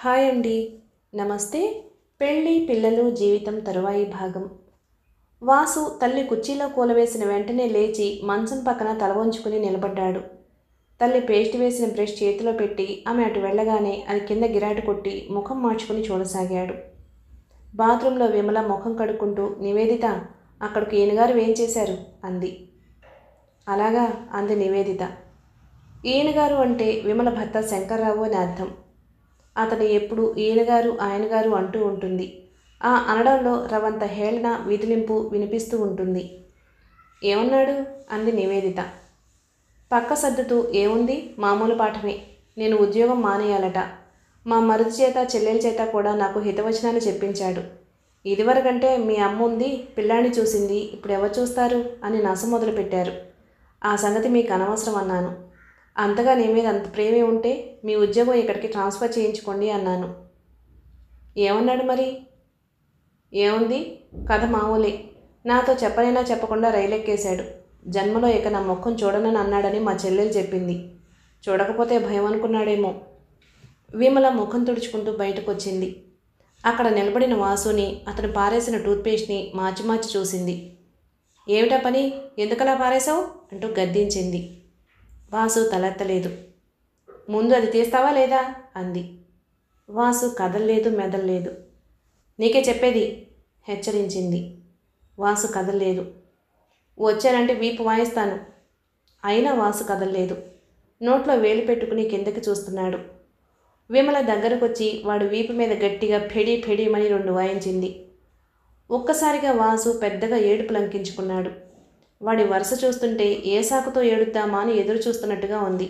hi అండి నమస్తే పెళ్ళి పిల్లలు జీవితం తరువాయి భాగం వాసు తల్లి కుర్చీలో కూలవేసిన వెంటనే లేచి మంచం పక్కన తల వంచుకుని నిలబడ్డాడు తల్లి పేస్ట్ వేసిన బ్రష్ చేతిలో పెట్టి ఆమె అటు వెళ్ళగానే అది కింద గిరాటు కొట్టి ముఖం మార్చుకుని చూడసాగాడు బాత్రూంలో విమల ముఖం కడుక్కుంటూ నివేదిత అక్కడికి ఈయనగారు ఏం చేశారు అంది అలాగా అంది నివేదిత ఈయనగారు అంటే విమల భర్త శంకర్రావు అని అర్థం అతను ఎప్పుడు ఈయనగారు ఆయనగారు అంటూ ఉంటుంది ఆ అనడంలో రవంత హేళన విదిలింపు వినిపిస్తూ ఉంటుంది ఏమన్నాడు అంది నివేదిత పక్క సర్దుతూ ఏముంది మామూలు పాఠమే నేను ఉద్యోగం మానేయాలట మా మరుది చేత చెల్లెల చేత కూడా నాకు హితవచనాలు చెప్పించాడు ఇదివరకంటే మీ అమ్మ ఉంది పిల్లాన్ని చూసింది ఇప్పుడు ఎవరు చూస్తారు అని నస మొదలుపెట్టారు ఆ సంగతి మీకు అనవసరం అన్నాను అంతగా నీ మీద అంత ప్రేమే ఉంటే మీ ఉద్యోగం ఇక్కడికి ట్రాన్స్ఫర్ చేయించుకోండి అన్నాను ఏమన్నాడు మరి ఏముంది కథ మామూలే నాతో చెప్పనైనా చెప్పకుండా రైలెక్కేశాడు జన్మలో ఇక నా ముఖం చూడనని అన్నాడని మా చెల్లెలు చెప్పింది చూడకపోతే భయం అనుకున్నాడేమో విమల ముఖం తుడుచుకుంటూ బయటకు వచ్చింది అక్కడ నిలబడిన వాసుని అతను పారేసిన టూత్పేస్ట్ని మార్చి మార్చి చూసింది ఏమిటా పని ఎందుకలా పారేశావు అంటూ గద్దించింది వాసు తలెత్తలేదు ముందు అది తీస్తావా లేదా అంది వాసు కదల్లేదు మెదల్లేదు నీకే చెప్పేది హెచ్చరించింది వాసు కదల్లేదు వచ్చానంటే వీపు వాయిస్తాను అయినా వాసు కదల్లేదు నోట్లో వేలు పెట్టుకుని కిందకి చూస్తున్నాడు విమల దగ్గరకొచ్చి వాడు వీపు మీద గట్టిగా ఫెడి ఫెడిమని రెండు వాయించింది ఒక్కసారిగా వాసు పెద్దగా ఏడుపు లంకించుకున్నాడు వాడి వరుస చూస్తుంటే ఏ సాకుతో ఏడుద్దామా అని ఎదురు చూస్తున్నట్టుగా ఉంది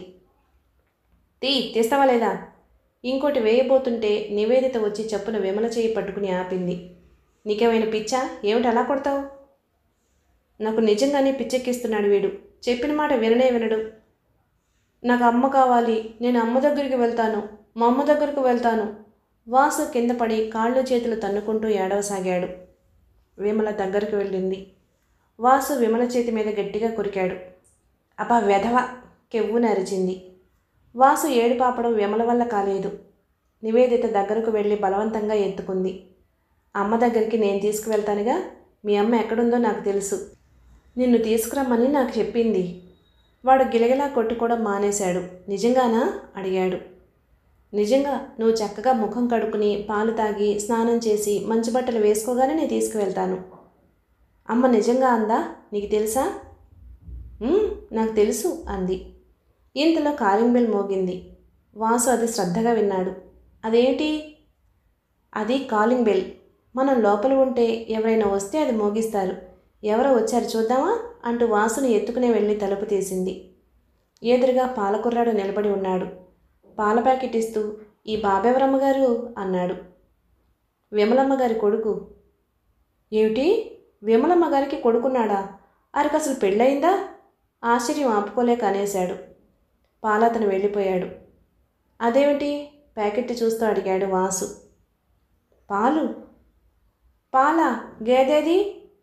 తీ తీస్తావా లేదా ఇంకోటి వేయబోతుంటే నివేదిత వచ్చి చెప్పున విమల చేయి పట్టుకుని ఆపింది నీకేమైనా పిచ్చా ఏమిటి అలా కొడతావు నాకు నిజంగానే పిచ్చెక్కిస్తున్నాడు వీడు చెప్పిన మాట విననే వినడు నాకు అమ్మ కావాలి నేను అమ్మ దగ్గరికి వెళ్తాను మా అమ్మ దగ్గరకు వెళ్తాను వాసు కింద పడి కాళ్ళు చేతులు తన్నుకుంటూ ఏడవసాగాడు విమల దగ్గరకు వెళ్ళింది వాసు విమల చేతి మీద గట్టిగా కొరికాడు అబ్బా వెధవ కెవ్వున అరిచింది వాసు ఏడు పాపడం విమల వల్ల కాలేదు నివేదిత దగ్గరకు వెళ్ళి బలవంతంగా ఎత్తుకుంది అమ్మ దగ్గరికి నేను తీసుకువెళ్తానుగా మీ అమ్మ ఎక్కడుందో నాకు తెలుసు నిన్ను తీసుకురమ్మని నాకు చెప్పింది వాడు గిలగిలా కొట్టుకోవడం మానేశాడు నిజంగానా అడిగాడు నిజంగా నువ్వు చక్కగా ముఖం కడుక్కుని పాలు తాగి స్నానం చేసి మంచి బట్టలు వేసుకోగానే నేను తీసుకువెళ్తాను అమ్మ నిజంగా అందా నీకు తెలుసా "ఉమ్, నాకు తెలుసు అంది ఇంతలో కాలింగ్ బెల్ మోగింది వాసు అది శ్రద్ధగా విన్నాడు అదేంటి అది కాలింగ్ బెల్ మనం లోపల ఉంటే ఎవరైనా వస్తే అది మోగిస్తారు ఎవరో వచ్చారు చూద్దామా అంటూ వాసుని ఎత్తుకునే వెళ్ళి తలుపు తీసింది ఎదురుగా పాలకుర్రాడు నిలబడి ఉన్నాడు పాల ప్యాకెట్ ఇస్తూ ఈ బాబెవరమ్మ గారు అన్నాడు విమలమ్మ గారి కొడుకు ఏమిటి విమలమ్మ గారికి కొడుకున్నాడా అరికి అసలు పెళ్ళయిందా ఆశ్చర్యం ఆపుకోలేక అనేశాడు పాలతను వెళ్ళిపోయాడు అదేమిటి ప్యాకెట్ చూస్తూ అడిగాడు వాసు పాలు పాలా గేదేది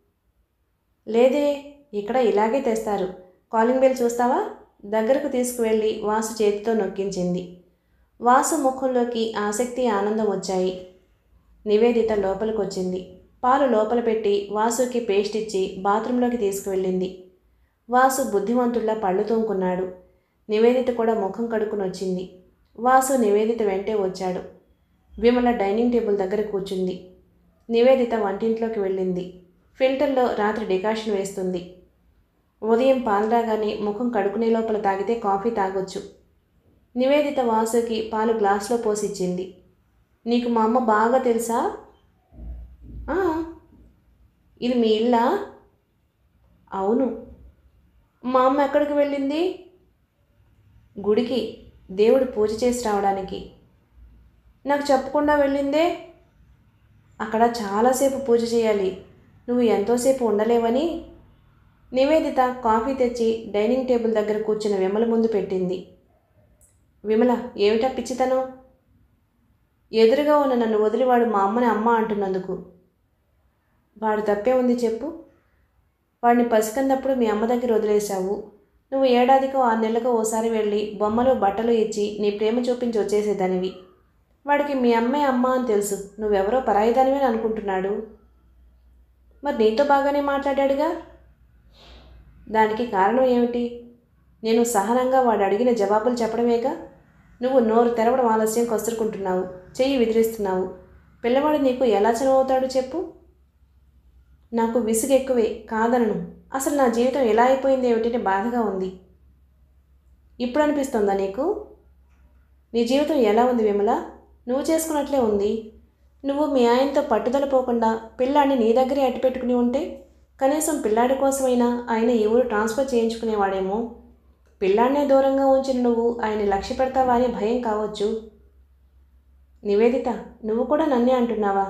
లేదే ఇక్కడ ఇలాగే తెస్తారు కాలింగ్ బెల్ చూస్తావా దగ్గరకు తీసుకువెళ్ళి వాసు చేతితో నొక్కించింది వాసు ముఖంలోకి ఆసక్తి ఆనందం వచ్చాయి నివేదిత లోపలికి వచ్చింది పాలు లోపల పెట్టి వాసుకి పేస్ట్ ఇచ్చి బాత్రూంలోకి తీసుకువెళ్ళింది వాసు బుద్ధిమంతుల్లా పళ్ళు తోముకున్నాడు నివేదిత కూడా ముఖం కడుక్కుని వచ్చింది వాసు నివేదిత వెంటే వచ్చాడు విమల డైనింగ్ టేబుల్ దగ్గర కూర్చుంది నివేదిత వంటింట్లోకి వెళ్ళింది ఫిల్టర్లో రాత్రి డికాషన్ వేస్తుంది ఉదయం పాలు రాగానే ముఖం కడుకునే లోపల తాగితే కాఫీ తాగొచ్చు నివేదిత వాసుకి పాలు గ్లాస్లో పోసిచ్చింది నీకు మా అమ్మ బాగా తెలుసా "ఆ, ఇది మీ ఇల్లా అవును మా అమ్మ ఎక్కడికి వెళ్ళింది గుడికి దేవుడు పూజ చేసి రావడానికి నాకు చెప్పకుండా వెళ్ళిందే అక్కడ చాలాసేపు పూజ చేయాలి నువ్వు ఎంతోసేపు ఉండలేవని నివేదిత కాఫీ తెచ్చి డైనింగ్ టేబుల్ దగ్గర కూర్చున్న విమల ముందు పెట్టింది విమల ఏమిటా పిచ్చితనం ఎదురుగా ఉన్న నన్ను వదిలి వాడు మా అమ్మని అమ్మ అంటున్నందుకు వాడు తప్పే ఉంది చెప్పు వాడిని పసికన్నప్పుడు మీ అమ్మ దగ్గర వదిలేశావు నువ్వు ఏడాదికో ఆరు నెలలకు ఓసారి వెళ్ళి బొమ్మలు బట్టలు ఇచ్చి నీ ప్రేమ చూపించి వచ్చేసేదానివి వాడికి మీ అమ్మే అమ్మ అని తెలుసు నువ్వెవరో పరాయిదానివని అనుకుంటున్నాడు మరి నీతో బాగానే మాట్లాడాడుగా దానికి కారణం ఏమిటి నేను సహనంగా వాడు అడిగిన జవాబులు చెప్పడమేగా నువ్వు నోరు తెరవడం ఆలస్యం కసురుకుంటున్నావు చెయ్యి విదిలిస్తున్నావు పిల్లవాడు నీకు ఎలా చనువవుతాడు చెప్పు నాకు విసుగు ఎక్కువే కాదనను అసలు నా జీవితం ఎలా అయిపోయింది ఏమిటని బాధగా ఉంది ఇప్పుడు అనిపిస్తుందా నీకు నీ జీవితం ఎలా ఉంది విమల నువ్వు చేసుకున్నట్లే ఉంది నువ్వు మీ ఆయనతో పట్టుదల పోకుండా పిల్లాడిని నీ దగ్గరే అట్టిపెట్టుకుని ఉంటే కనీసం పిల్లాడి కోసమైనా ఆయన ఈ ఊరు ట్రాన్స్ఫర్ చేయించుకునేవాడేమో పిల్లాడినే దూరంగా ఉంచిన నువ్వు ఆయన లక్ష్య పెడతావా అని భయం కావచ్చు నివేదిత నువ్వు కూడా నన్నే అంటున్నావా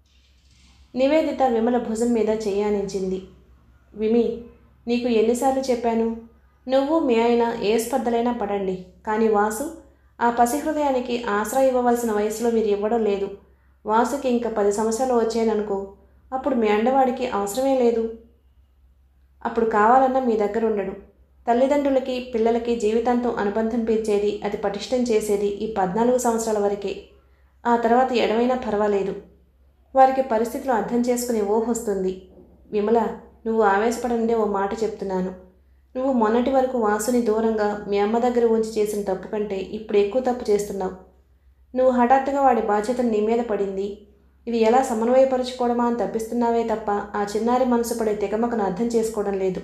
నివేదిత విమల భుజం మీద చెయ్యానించింది విమి నీకు ఎన్నిసార్లు చెప్పాను నువ్వు మీ ఆయన ఏ స్పర్ధలైనా పడండి కానీ వాసు ఆ పసిహృదయానికి ఆశ్రయ ఇవ్వవలసిన వయసులో మీరు ఇవ్వడం లేదు వాసుకి ఇంకా పది సంవత్సరాలు వచ్చాయననుకో అప్పుడు మీ అండవాడికి అవసరమే లేదు అప్పుడు కావాలన్నా మీ దగ్గర ఉండడు తల్లిదండ్రులకి పిల్లలకి జీవితాంతం అనుబంధం పెంచేది అది పటిష్టం చేసేది ఈ పద్నాలుగు సంవత్సరాల వరకే ఆ తర్వాత ఎడమైనా పర్వాలేదు వారికి పరిస్థితులు అర్థం చేసుకునే ఊహ వస్తుంది విమల నువ్వు ఆవేశపడండే ఓ మాట చెప్తున్నాను నువ్వు మొన్నటి వరకు వాసుని దూరంగా మీ అమ్మ దగ్గర ఉంచి చేసిన తప్పు కంటే ఇప్పుడు ఎక్కువ తప్పు చేస్తున్నావు నువ్వు హఠాత్తుగా వాడి బాధ్యతను నీ మీద పడింది ఇది ఎలా సమన్వయపరుచుకోవడమా అని తప్పిస్తున్నావే తప్ప ఆ చిన్నారి మనసు పడే తెగమకను అర్థం చేసుకోవడం లేదు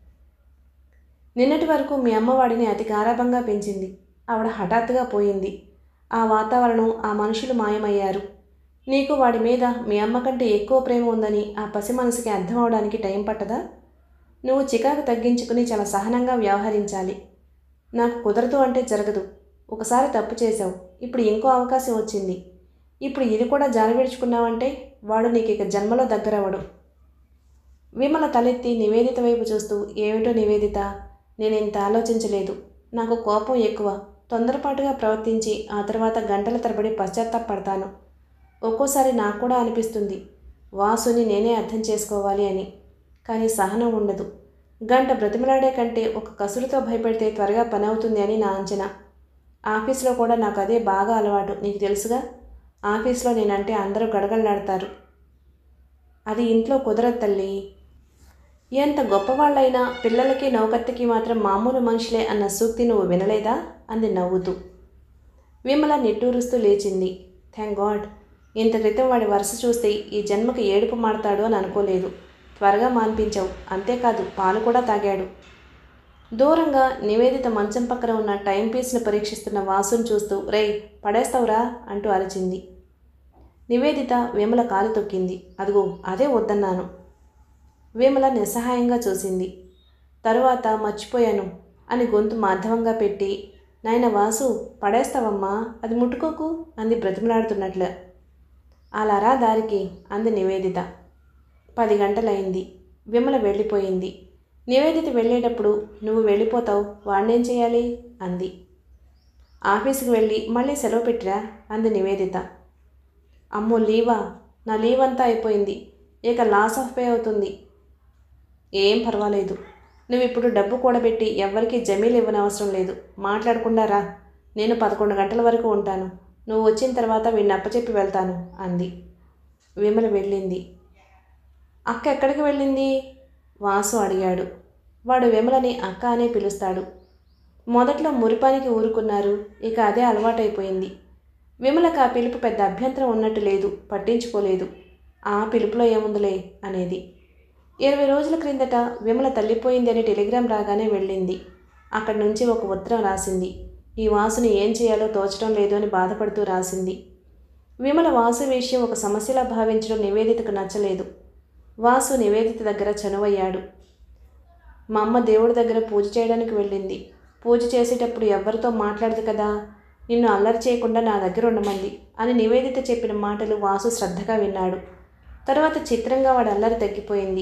నిన్నటి వరకు మీ అమ్మ వాడిని అతి గారాభంగా పెంచింది ఆవిడ హఠాత్తుగా పోయింది ఆ వాతావరణం ఆ మనుషులు మాయమయ్యారు నీకు వాడి మీద మీ అమ్మ కంటే ఎక్కువ ప్రేమ ఉందని ఆ పసి మనసుకి అర్థం అవడానికి టైం పట్టదా నువ్వు చికాకు తగ్గించుకుని చాలా సహనంగా వ్యవహరించాలి నాకు కుదరదు అంటే జరగదు ఒకసారి తప్పు చేశావు ఇప్పుడు ఇంకో అవకాశం వచ్చింది ఇప్పుడు ఇది కూడా జారవిడుచుకున్నావంటే వాడు నీకు ఇక జన్మలో దగ్గరవడు విమల తలెత్తి నివేదిత వైపు చూస్తూ ఏమిటో నివేదిత నేను ఇంత ఆలోచించలేదు నాకు కోపం ఎక్కువ తొందరపాటుగా ప్రవర్తించి ఆ తర్వాత గంటల తరబడి పశ్చాత్తాపడతాను ఒక్కోసారి నాకు కూడా అనిపిస్తుంది వాసుని నేనే అర్థం చేసుకోవాలి అని కానీ సహనం ఉండదు గంట బ్రతిమలాడే కంటే ఒక కసురుతో భయపెడితే త్వరగా పని అవుతుంది అని నా అంచనా ఆఫీస్లో కూడా నాకు అదే బాగా అలవాటు నీకు తెలుసుగా ఆఫీస్లో నేనంటే అందరూ గడగడలాడతారు అది ఇంట్లో కుదరదు తల్లి ఎంత గొప్పవాళ్ళైనా పిల్లలకి నౌకత్తికి మాత్రం మామూలు మనుషులే అన్న సూక్తి నువ్వు వినలేదా అంది నవ్వుతూ విమల నిట్టూరుస్తూ లేచింది థ్యాంక్ గాడ్ ఇంత క్రితం వాడి వరుస చూస్తే ఈ జన్మకి ఏడుపు మాడతాడు అని అనుకోలేదు త్వరగా మాన్పించావు అంతేకాదు పాలు కూడా తాగాడు దూరంగా నివేదిత మంచం పక్కన ఉన్న టైం పీస్ను పరీక్షిస్తున్న వాసుని చూస్తూ రేయ్ పడేస్తావురా అంటూ అరిచింది నివేదిత విమల కాలు తొక్కింది అదిగో అదే వద్దన్నాను విమల నిస్సహాయంగా చూసింది తరువాత మర్చిపోయాను అని గొంతు మాధవంగా పెట్టి నాయన వాసు పడేస్తావమ్మా అది ముట్టుకోకు అంది బ్రతిమలాడుతున్నట్లు అలారా దారికి అంది నివేదిత పది గంటలైంది విమల వెళ్ళిపోయింది నివేదిత వెళ్ళేటప్పుడు నువ్వు వెళ్ళిపోతావు వాడినేం చేయాలి అంది ఆఫీస్కి వెళ్ళి మళ్ళీ సెలవు పెట్టిరా అంది నివేదిత అమ్మో లీవా నా లీవ్ అంతా అయిపోయింది ఇక లాస్ ఆఫ్ పే అవుతుంది ఏం పర్వాలేదు నువ్వు ఇప్పుడు డబ్బు కూడబెట్టి ఎవ్వరికీ జమీలు ఇవ్వనవసరం లేదు మాట్లాడకుండా రా నేను పదకొండు గంటల వరకు ఉంటాను నువ్వు వచ్చిన తర్వాత వీడిని అప్పచెప్పి వెళ్తాను అంది విమల వెళ్ళింది అక్క ఎక్కడికి వెళ్ళింది వాసు అడిగాడు వాడు విమలని అక్క అనే పిలుస్తాడు మొదట్లో మురిపానికి ఊరుకున్నారు ఇక అదే అలవాటైపోయింది విమలకు ఆ పిలుపు పెద్ద అభ్యంతరం ఉన్నట్టు లేదు పట్టించుకోలేదు ఆ పిలుపులో ఏముందిలే అనేది ఇరవై రోజుల క్రిందట విమల తల్లిపోయింది అని టెలిగ్రామ్ రాగానే వెళ్ళింది అక్కడి నుంచి ఒక ఉత్తరం రాసింది ఈ వాసుని ఏం చేయాలో తోచడం లేదు అని బాధపడుతూ రాసింది విమల వాసు విషయం ఒక సమస్యలా భావించడం నివేదితకు నచ్చలేదు వాసు నివేదిత దగ్గర చనువయ్యాడు మా అమ్మ దేవుడి దగ్గర పూజ చేయడానికి వెళ్ళింది పూజ చేసేటప్పుడు ఎవరితో మాట్లాడదు కదా నిన్ను అల్లరి చేయకుండా నా దగ్గర ఉండమంది అని నివేదిత చెప్పిన మాటలు వాసు శ్రద్ధగా విన్నాడు తర్వాత చిత్రంగా వాడు అల్లరి తగ్గిపోయింది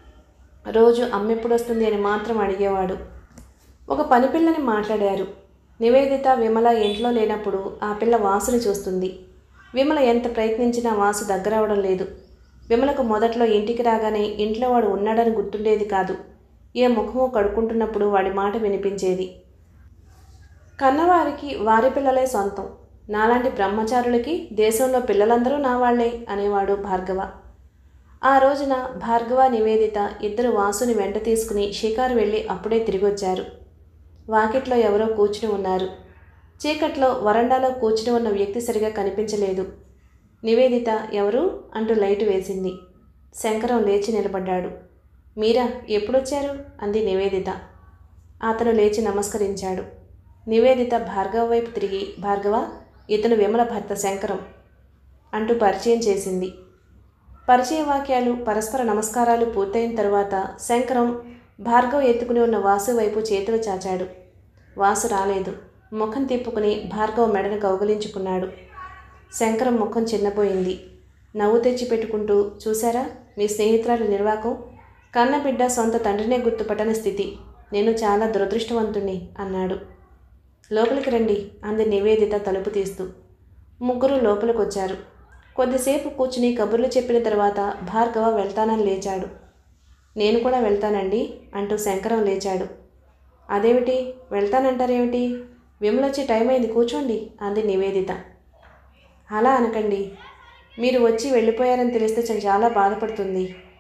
రోజు అమ్మ ఎప్పుడు వస్తుంది అని మాత్రం అడిగేవాడు ఒక పని పిల్లని మాట్లాడారు నివేదిత విమల ఇంట్లో లేనప్పుడు ఆ పిల్ల వాసుని చూస్తుంది విమల ఎంత ప్రయత్నించినా వాసు దగ్గరవడం లేదు విమలకు మొదట్లో ఇంటికి రాగానే ఇంట్లో వాడు ఉన్నాడని గుర్తుండేది కాదు ఏ ముఖమో కడుక్కుంటున్నప్పుడు వాడి మాట వినిపించేది కన్నవారికి వారి పిల్లలే సొంతం నాలాంటి బ్రహ్మచారులకి దేశంలో పిల్లలందరూ నా వాళ్లే అనేవాడు భార్గవ ఆ రోజున భార్గవ నివేదిత ఇద్దరు వాసుని వెంట తీసుకుని షికారు వెళ్ళి అప్పుడే తిరిగొచ్చారు వాకిట్లో ఎవరో కూర్చుని ఉన్నారు చీకట్లో వరండాలో కూర్చుని ఉన్న వ్యక్తి సరిగా కనిపించలేదు నివేదిత ఎవరు అంటూ లైట్ వేసింది శంకరం లేచి నిలబడ్డాడు మీరా ఎప్పుడొచ్చారు అంది నివేదిత అతను లేచి నమస్కరించాడు నివేదిత భార్గవ వైపు తిరిగి భార్గవ ఇతను విమల భర్త శంకరం అంటూ పరిచయం చేసింది పరిచయ వాక్యాలు పరస్పర నమస్కారాలు పూర్తయిన తరువాత శంకరం భార్గవ్ ఎత్తుకుని ఉన్న వాసు వైపు చేతులు చాచాడు వాసు రాలేదు ముఖం తిప్పుకుని భార్గవ్ మెడను కౌగలించుకున్నాడు శంకరం ముఖం చిన్నపోయింది నవ్వు తెచ్చిపెట్టుకుంటూ చూశారా మీ స్నేహితురాలు నిర్వాకం కన్నబిడ్డ సొంత తండ్రినే గుర్తుపట్టని స్థితి నేను చాలా దురదృష్టవంతుణ్ణి అన్నాడు లోపలికి రండి అంది నివేదిత తలుపు తీస్తూ ముగ్గురు లోపలికి వచ్చారు కొద్దిసేపు కూర్చుని కబుర్లు చెప్పిన తర్వాత భార్గవ వెళ్తానని లేచాడు నేను కూడా వెళ్తానండి అంటూ శంకరం లేచాడు అదేమిటి వెళ్తానంటారేమిటి విమలొచ్చి టైం అయింది కూర్చోండి అంది నివేదిత అలా అనకండి మీరు వచ్చి వెళ్ళిపోయారని తెలిస్తే చ- చాలా బాధపడుతుంది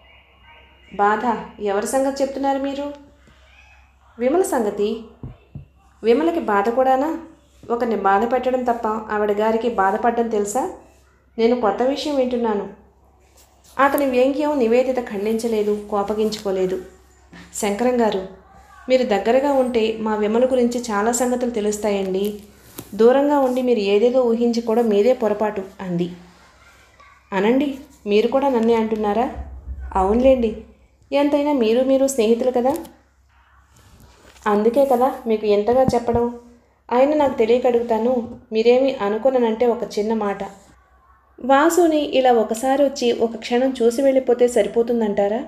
బాధ ఎవరి సంగతి చెప్తున్నారు మీరు విమల సంగతి విమలకి బాధ కూడానా ఒకరిని బాధ పెట్టడం తప్ప ఆవిడ గారికి బాధపడడం తెలుసా నేను కొత్త విషయం వింటున్నాను అతని వ్యంగ్యం నివేదిత ఖండించలేదు కోపగించుకోలేదు శంకరం గారు మీరు దగ్గరగా ఉంటే మా విమల గురించి చాలా సంగతులు తెలుస్తాయండి దూరంగా ఉండి మీరు ఏదేదో ఊహించుకోవడం మీదే పొరపాటు అంది అనండి మీరు కూడా నన్నే అంటున్నారా అవునులేండి ఎంతైనా మీరు మీరు స్నేహితులు కదా అందుకే కదా మీకు ఎంతగా చెప్పడం ఆయన నాకు తెలియక అడుగుతాను మీరేమి అనుకున్నానంటే ఒక చిన్న మాట వాసుని ఇలా ఒకసారి వచ్చి ఒక క్షణం చూసి వెళ్ళిపోతే సరిపోతుందంటారా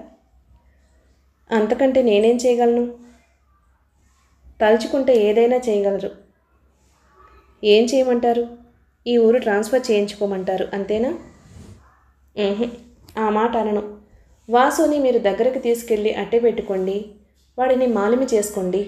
అంతకంటే నేనేం చేయగలను తలుచుకుంటే ఏదైనా చేయగలరు ఏం చేయమంటారు ఈ ఊరు ట్రాన్స్ఫర్ చేయించుకోమంటారు అంతేనా ఉహుం, ఆ మాట అనను వాసుని మీరు దగ్గరకు తీసుకెళ్ళి అట్టే పెట్టుకోండి వాడిని మాలిమి చేసుకోండి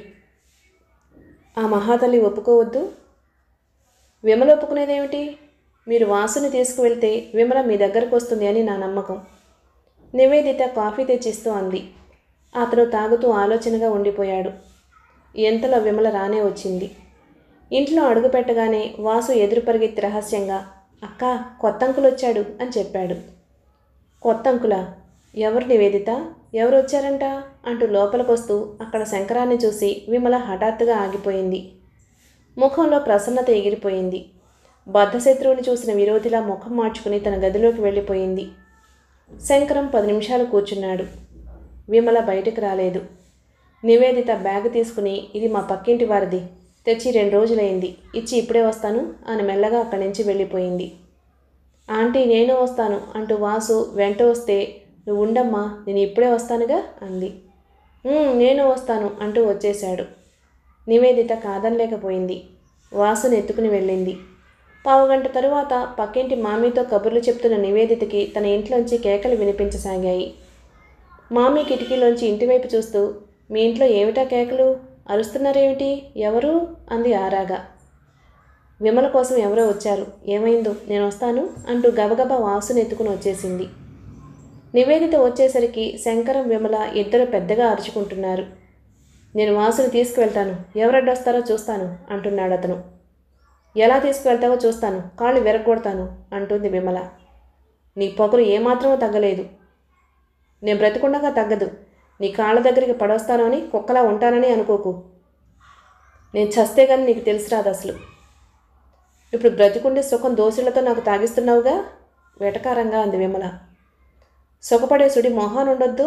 ఆ మహాతల్లి ఒప్పుకోవద్దు విమల ఒప్పుకునేదేమిటి మీరు వాసుని తీసుకువెళ్తే విమల మీ దగ్గరకు వస్తుంది అని నా నమ్మకం నివేదిత కాఫీ తెచ్చిస్తూ అంది అతను తాగుతూ ఆలోచనగా ఉండిపోయాడు ఎంతలో విమల రానే వచ్చింది ఇంట్లో అడుగు పెట్టగానే వాసు ఎదురు పరిగెత్తి రహస్యంగా అక్క కొత్త అంకులు వచ్చాడు అని చెప్పాడు కొత్త అంకులా ఎవరు నివేదిత ఎవరు వచ్చారంట అంటూ లోపలికొస్తూ అక్కడ శంకరాన్ని చూసి విమల హఠాత్తుగా ఆగిపోయింది ముఖంలో ప్రసన్నత ఎగిరిపోయింది బద్ధశత్రువుని చూసిన విరోధిలా ముఖం మార్చుకుని తన గదిలోకి వెళ్ళిపోయింది శంకరం పది నిమిషాలు కూర్చున్నాడు విమల బయటకు రాలేదు నివేదిత బ్యాగ్ తీసుకుని ఇది మా పక్కింటి వారిది తెచ్చి రెండు రోజులైంది ఇచ్చి ఇప్పుడే వస్తాను అని మెల్లగా అక్కడి నుంచి వెళ్ళిపోయింది ఆంటీ నేను వస్తాను అంటూ వాసు వెంట వస్తే నువ్వు ఉండమ్మా నేను ఇప్పుడే వస్తానుగా అంది "ఉమ్, నేను వస్తాను అంటూ వచ్చేశాడు నివేదిత కాదనలేకపోయింది వాసుని ఎత్తుకుని వెళ్ళింది పావుగంట తరువాత పక్కింటి మామీతో కబుర్లు చెప్తున్న నివేదితకి తన ఇంట్లోంచి కేకలు వినిపించసాగాయి మామీ కిటికీలోంచి ఇంటివైపు చూస్తూ మీ ఇంట్లో ఏమిటా కేకలు అరుస్తున్నారేమిటి ఎవరు అంది ఆరాగా విమల కోసం ఎవరో వచ్చారు ఏమైందో నేను వస్తాను అంటూ గబగబా వాసుని ఎత్తుకుని వచ్చేసింది నివేదిత వచ్చేసరికి శంకరం విమల ఇద్దరు పెద్దగా అరుచుకుంటున్నారు నేను వాసుని తీసుకువెళ్తాను ఎవరడ్డొస్తారో చూస్తాను అంటున్నాడు అతను ఎలా తీసుకువెళ్తావో చూస్తాను కాళ్ళు విరగొడతాను అంటుంది విమల నీ పొగరు ఏమాత్రమూ తగ్గలేదు నేను బ్రతికుండగా తగ్గదు నీ కాళ్ళ దగ్గరికి పడొస్తాను అని కుక్కలా ఉంటానని అనుకోకు నేను చస్తే కానీ నీకు తెలిసి రాదు అసలు ఇప్పుడు బ్రతికుండే సుఖం దోశలతో నాకు తాగిస్తున్నావుగా వెటకారంగా అంది విమల సుఖపడే సుడి మొహాన్ ఉండొద్దు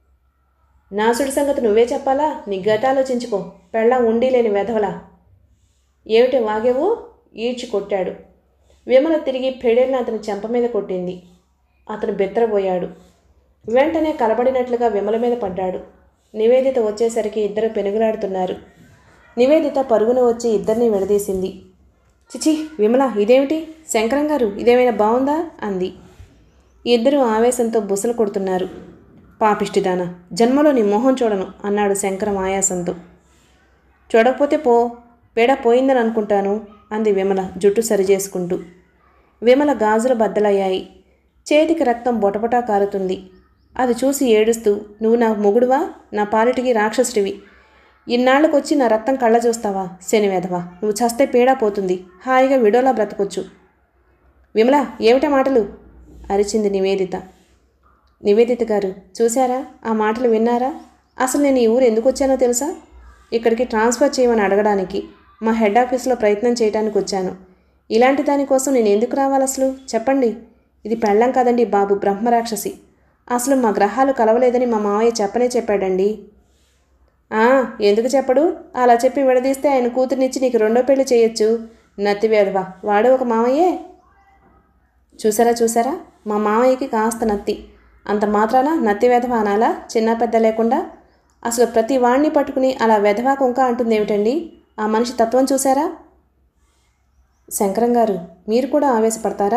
నా సుడి సంగతి నువ్వే చెప్పాలా నీ గత ఆలోచించుకో పెళ్ళం ఉండి లేని వెధవలా ఏమిటి వాగేవు ఈడ్చి కొట్టాడు విమల తిరిగి పెడేళ్ళని అతని చెంప మీద కొట్టింది అతను బెత్తరపోయాడు వెంటనే కలబడినట్లుగా విమల మీద పడ్డాడు నివేదిత వచ్చేసరికి ఇద్దరు పెనుగులాడుతున్నారు నివేదిత పరుగున వచ్చి ఇద్దరిని విడదీసింది చిచి విమల ఇదేమిటి శంకరం గారు ఇదేమైనా బాగుందా అంది ఇద్దరు ఆవేశంతో బుసలు కొడుతున్నారు పాపిష్టిదానా జన్మలో నీ మొహం చూడను అన్నాడు శంకరం ఆయాసంతో చూడకపోతే పో పేడ పోయిందని అనుకుంటాను అంది విమల జుట్టు సరిచేసుకుంటూ విమల గాజులు బద్దలయ్యాయి చేతికి రక్తం బొటబొటా కారుతుంది అది చూసి ఏడుస్తూ నువ్వు నా మొగుడువా నా పాలిటికి రాక్షసుడివి ఇన్నాళ్ళకొచ్చి నా రక్తం కళ్ళ చూస్తావా శనివేధవా నువ్వు చస్తే పీడా పోతుంది హాయిగా విడోలా బ్రతకొచ్చు విమల ఏమిటా మాటలు అరిచింది నివేదిత నివేదిత గారు చూశారా ఆ మాటలు విన్నారా అసలు నేను ఈ ఊరు ఎందుకు వచ్చానో తెలుసా ఇక్కడికి ట్రాన్స్ఫర్ చేయమని అడగడానికి మా హెడ్ ఆఫీస్లో ప్రయత్నం చేయడానికి వచ్చాను ఇలాంటి దానికోసం నేను ఎందుకు రావాలి అసలు చెప్పండి ఇది పెళ్ళం కదండి బాబు బ్రహ్మరాక్షసి అసలు మా గ్రహాలు కలవలేదని మా మావయ్య చెప్పనే చెప్పాడండి ఆ, ఎందుకు చెప్పడు అలా చెప్పి విడదీస్తే ఆయన కూతుర్నిచ్చి నీకు రెండో పెళ్లి చేయొచ్చు నత్తివేధవా వాడు ఒక మావయ్యే చూసారా చూసారా మా మామయ్యకి కాస్త నత్తి అంత మాత్రాన నత్తి వెధవ అనాలా చిన్న పెద్ద లేకుండా అసలు ప్రతి వాణ్ణి పట్టుకుని అలా వెధవా కుంక అంటుంది ఏమిటండి ఆ మనిషి తత్వం చూసారా శంకరం గారు మీరు కూడా ఆవేశపడతారా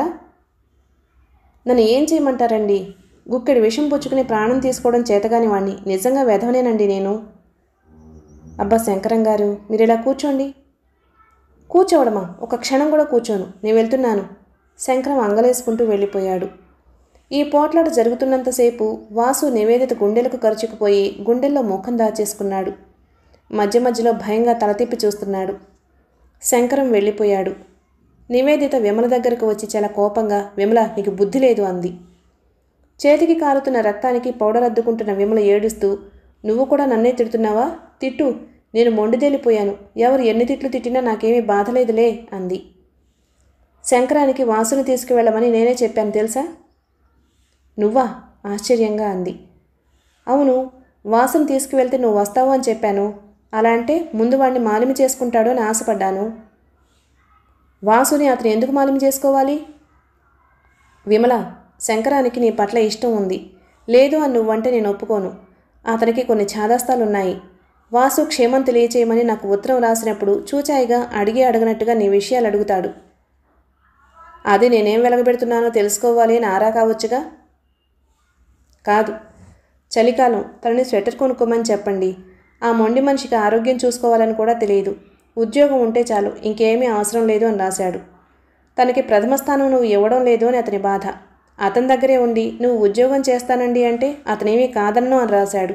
నన్ను ఏం చేయమంటారండి గుక్కెడి విషం పుచ్చుకుని ప్రాణం తీసుకోవడం చేతగాని వాణ్ణి నిజంగా వెధవనేనండి నేను అబ్బా శంకరం గారు మీరు ఇలా కూర్చోండి కూర్చోవడమా ఒక క్షణం కూడా కూర్చోను నేను వెళ్తున్నాను శంకరం అంగలేసుకుంటూ వెళ్ళిపోయాడు ఈ పోట్లాట జరుగుతున్నంతసేపు వాసు నివేదిత గుండెలకు ఖర్చుకుపోయి గుండెల్లో ముఖం దాచేసుకున్నాడు మధ్య మధ్యలో భయంగా తల తిప్పి చూస్తున్నాడు శంకరం వెళ్ళిపోయాడు నివేదిత విమల దగ్గరకు వచ్చి చాలా కోపంగా విమల నీకు బుద్ధి లేదు అంది చేతికి కారుతున్న రక్తానికి పౌడర్ అద్దుకుంటున్న విమల ఏడుస్తూ నువ్వు కూడా నన్నే తిడుతున్నావా తిట్టు నేను మొండిదేలిపోయాను ఎవరు ఎన్ని తిట్లు తిట్టినా నాకేమీ బాధలేదులే అంది శంకరానికి వాసుని తీసుకువెళ్ళమని నేనే చెప్పాను తెలుసా నువ్వా ఆశ్చర్యంగా అంది అవును వాసుని తీసుకువెళ్తే నువ్వు వస్తావు అని చెప్పాను అలా అంటే ముందు వాడిని మాలిమి చేసుకుంటాడు అని ఆశపడ్డాను వాసుని అతను ఎందుకు మాలిమి చేసుకోవాలి విమల శంకరానికి నీ పట్ల ఇష్టం ఉంది లేదు అని నువ్వంటే నేను ఒప్పుకోను అతనికి కొన్ని ఛాదాస్తాలున్నాయి వాసు క్షేమం తెలియచేయమని నాకు ఉత్తరం రాసినప్పుడు చూచాయిగా అడిగి అడగనట్టుగా నీ విషయాలు అడుగుతాడు అది నేనేం వెలగబెడుతున్నానో తెలుసుకోవాలి అని ఆరా కావచ్చుగా కాదు చలికాలం తనని స్వెటర్ కొనుక్కోమని చెప్పండి ఆ మొండి మనిషికి ఆరోగ్యం చూసుకోవాలని కూడా తెలియదు ఉద్యోగం ఉంటే చాలు ఇంకేమీ అవసరం లేదు అని రాశాడు తనకి ప్రథమ స్థానం నువ్వు ఇవ్వడం లేదు అని అతని బాధ అతని దగ్గరే ఉండి నువ్వు ఉద్యోగం చేస్తానండి అంటే అతనేమీ కాదన్నో అని రాశాడు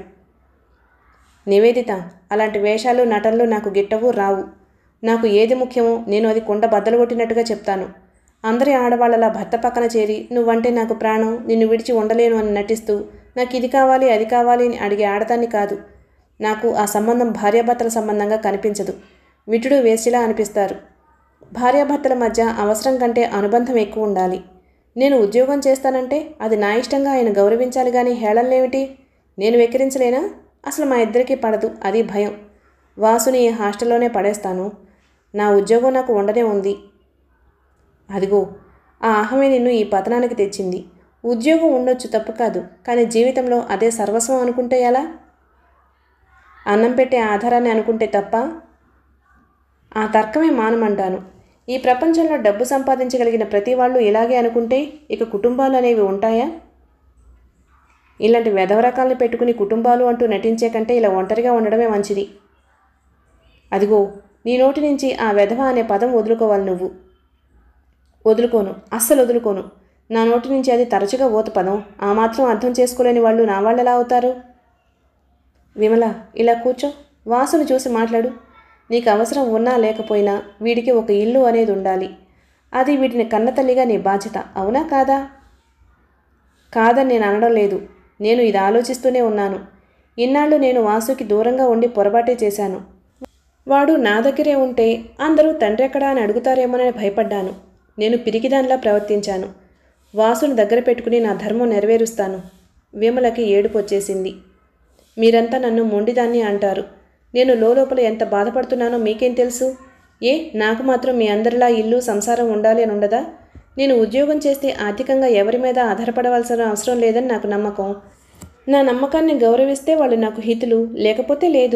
నివేదిత అలాంటి వేషాలు నటనలు నాకు గిట్టవు రావు నాకు ఏది ముఖ్యమో నేను అది కుండ బద్దలు కొట్టినట్టుగా చెప్తాను అందరి ఆడవాళ్ళలా భర్త పక్కన చేరి నువ్వంటే నాకు ప్రాణం నిన్ను విడిచి ఉండలేను అని నటిస్తూ నాకు ఇది కావాలి అది కావాలి అని అడిగే ఆడదాన్ని కాదు నాకు ఆ సంబంధం భార్యాభర్తల సంబంధంగా కనిపించదు విటుడు వేసిలా అనిపిస్తారు భార్యాభర్తల మధ్య అవసరం కంటే అనుబంధం ఎక్కువ ఉండాలి నేను ఉద్యోగం చేస్తానంటే అది నా ఇష్టంగా ఆయన గౌరవించాలి కానీ హేళనలేమిటి నేను వెక్కిరించలేనా అసలు మా ఇద్దరికీ పడదు అది భయం వాసుని ఈ హాస్టల్లోనే పడేస్తాను నా ఉద్యోగం నాకు ఉండనే ఉంది అదిగో ఆ అహమే నిన్ను ఈ పతనానికి తెచ్చింది ఉద్యోగం ఉండొచ్చు తప్పు కాదు కానీ జీవితంలో అదే సర్వస్వం అనుకుంటే ఎలా అన్నం పెట్టే ఆధారాన్ని అనుకుంటే తప్ప ఆ తర్కమే మానమంటాను ఈ ప్రపంచంలో డబ్బు సంపాదించగలిగిన ప్రతి వాళ్ళు ఇలాగే అనుకుంటే ఇక కుటుంబాలు అనేవి ఉంటాయా ఇలాంటి వెధవ రకాలను పెట్టుకుని కుటుంబాలు అంటూ నటించే కంటే ఇలా ఒంటరిగా ఉండడమే మంచిది అదిగో నీ నోటి నుంచి ఆ వెధవ అనే పదం వదులుకోవాలి నువ్వు వదులుకోను అస్సలు వదులుకోను నా నోటి నుంచి అది తరచుగా ఓత పదం ఆ మాత్రం అర్థం చేసుకోలేని వాళ్ళు నా వాళ్ళు ఎలా అవుతారు విమల ఇలా కూర్చో వాసును చూసి మాట్లాడు నీకు అవసరం ఉన్నా లేకపోయినా వీడికి ఒక ఇల్లు అనేది ఉండాలి అది వీటిని కన్నతల్లిగా నీ బాధ్యత అవునా కాదా కాదని నేను అనడం లేదు నేను ఇది ఆలోచిస్తూనే ఉన్నాను ఇన్నాళ్ళు నేను వాసుకి దూరంగా ఉండి పొరపాటే చేశాను వాడు నా దగ్గరే ఉంటే అందరూ తండ్రి ఎక్కడా అని అడుగుతారేమోనని భయపడ్డాను నేను పిరికిదానిలా ప్రవర్తించాను వాసుని దగ్గర పెట్టుకుని నా ధర్మం నెరవేరుస్తాను విమలకి ఏడుపు వచ్చేసింది మీరంతా నన్ను మొండిదాన్ని అంటారు నేను లోపల ఎంత బాధపడుతున్నానో మీకేం తెలుసు ఏ నాకు మాత్రం మీ అందరిలా ఇల్లు సంసారం ఉండాలి అని ఉండదా నేను ఉద్యోగం చేస్తే ఆర్థికంగా ఎవరి మీద ఆధారపడవలసిన అవసరం లేదని నాకు నమ్మకం నా నమ్మకాన్ని గౌరవిస్తే వాళ్ళు నాకు హితులు లేకపోతే లేదు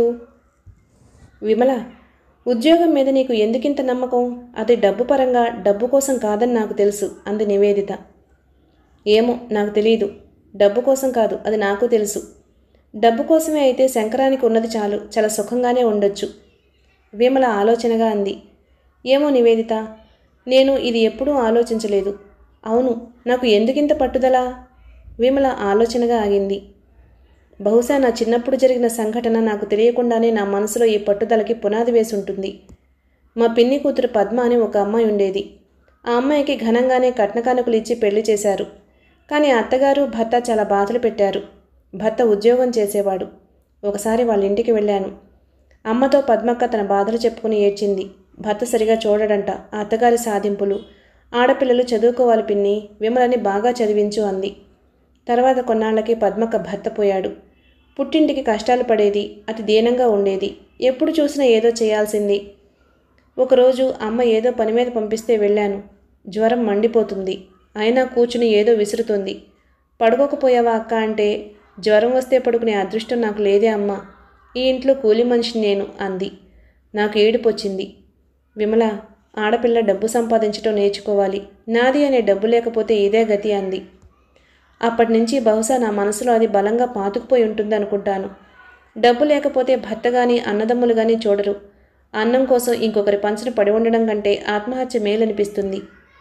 విమల ఉద్యోగం మీద నీకు ఎందుకింత నమ్మకం అది డబ్బు పరంగా డబ్బు కోసం కాదని నాకు తెలుసు అంది నివేదిత ఏమో నాకు తెలియదు డబ్బు కోసం కాదు అది నాకు తెలుసు డబ్బు కోసమే అయితే శంకరానికి ఉన్నది చాలు చాలా సుఖంగానే ఉండొచ్చు విమల ఆలోచనగా అంది ఏమో నివేదిత నేను ఇది ఎప్పుడూ ఆలోచించలేదు అవును నాకు ఎందుకింత పట్టుదల విమల ఆలోచనగా ఆగింది బహుశా నా చిన్నప్పుడు జరిగిన సంఘటన నాకు తెలియకుండానే నా మనసులో ఈ పట్టుదలకి పునాది వేసి ఉంటుంది మా పిన్ని కూతురు పద్మ అని ఒక అమ్మాయి ఉండేది ఆ అమ్మాయికి ఘనంగానే కట్న కానుకలు ఇచ్చి పెళ్లి చేశారు కానీ అత్తగారు భర్త చాలా బాధలు పెట్టారు భర్త ఉద్యోగం చేసేవాడు ఒకసారి వాళ్ళ ఇంటికి వెళ్ళాను అమ్మతో పద్మక్క తన బాధలు చెప్పుకుని ఏడ్చింది భర్త సరిగా చూడడంట ఆ అత్తగారి సాధింపులు ఆడపిల్లలు చదువుకోవాలి పిన్ని విమలని బాగా చదివించు అంది తర్వాత కొన్నాళ్ళకి పద్మక్క భర్త పోయాడు పుట్టింటికి కష్టాలు పడేది అతి దీనంగా ఉండేది ఎప్పుడు చూసినా ఏదో చేయాల్సింది ఒకరోజు అమ్మ ఏదో పని మీద పంపిస్తే వెళ్ళాను జ్వరం మండిపోతుంది అయినా కూర్చుని ఏదో విసురుతుంది పడుకోకపోయావా అక్క అంటే జ్వరం వస్తే పడుకునే అదృష్టం నాకు లేదే అమ్మ ఈ ఇంట్లో కూలి మనిషిని నేను అంది నాకు ఏడుపు వచ్చింది విమల ఆడపిల్ల డబ్బు సంపాదించడం నేర్చుకోవాలి నాది అనే డబ్బు లేకపోతే ఇదే గతి అంది అప్పటి నుంచి బహుశా నా మనసులో అది బలంగా పాతుకుపోయి ఉంటుంది అనుకుంటాను డబ్బు లేకపోతే భర్త కానీ అన్నదమ్ములు కానీ చూడరు అన్నం కోసం ఇంకొకరి పంచన పడి ఉండడం కంటే ఆత్మహత్య మేలనిపిస్తుంది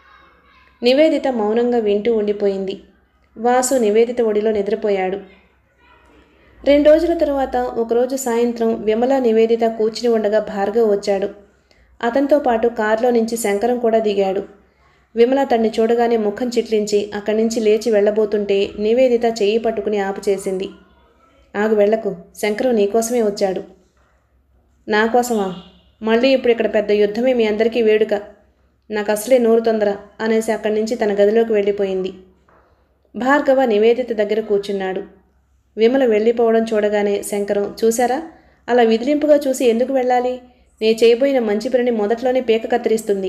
నివేదిత మౌనంగా వింటూ ఉండిపోయింది వాసు నివేదిత ఒడిలో నిద్రపోయాడు రెండు రోజుల తరువాత ఒకరోజు సాయంత్రం విమల నివేదిత కూర్చుని ఉండగా భార్గవ్ వచ్చాడు అతనితో పాటు కారులో నుంచి శంకరం కూడా దిగాడు విమల తన్ని చూడగానే ముఖం చిట్లించి అక్కడి నుంచి లేచి వెళ్ళబోతుంటే నివేదిత చెయ్యి పట్టుకుని ఆపు చేసింది ఆగు వెళ్లకు శంకరం నీకోసమే వచ్చాడు నా కోసమా మళ్ళీ ఇప్పుడు ఇక్కడ పెద్ద యుద్ధమే మీ అందరికీ వేడుక నాకు అసలే నోరు తొందర అనేసి అక్కడి నుంచి తన గదిలోకి వెళ్ళిపోయింది భార్గవ నివేదిత దగ్గర కూర్చున్నాడు విమల వెళ్ళిపోవడం చూడగానే శంకరం చూశారా అలా విదిలింపుగా చూసి ఎందుకు వెళ్ళాలి నే చేయబోయిన మంచి పనిని మొదట్లోనే పీక కత్తిరిస్తుంది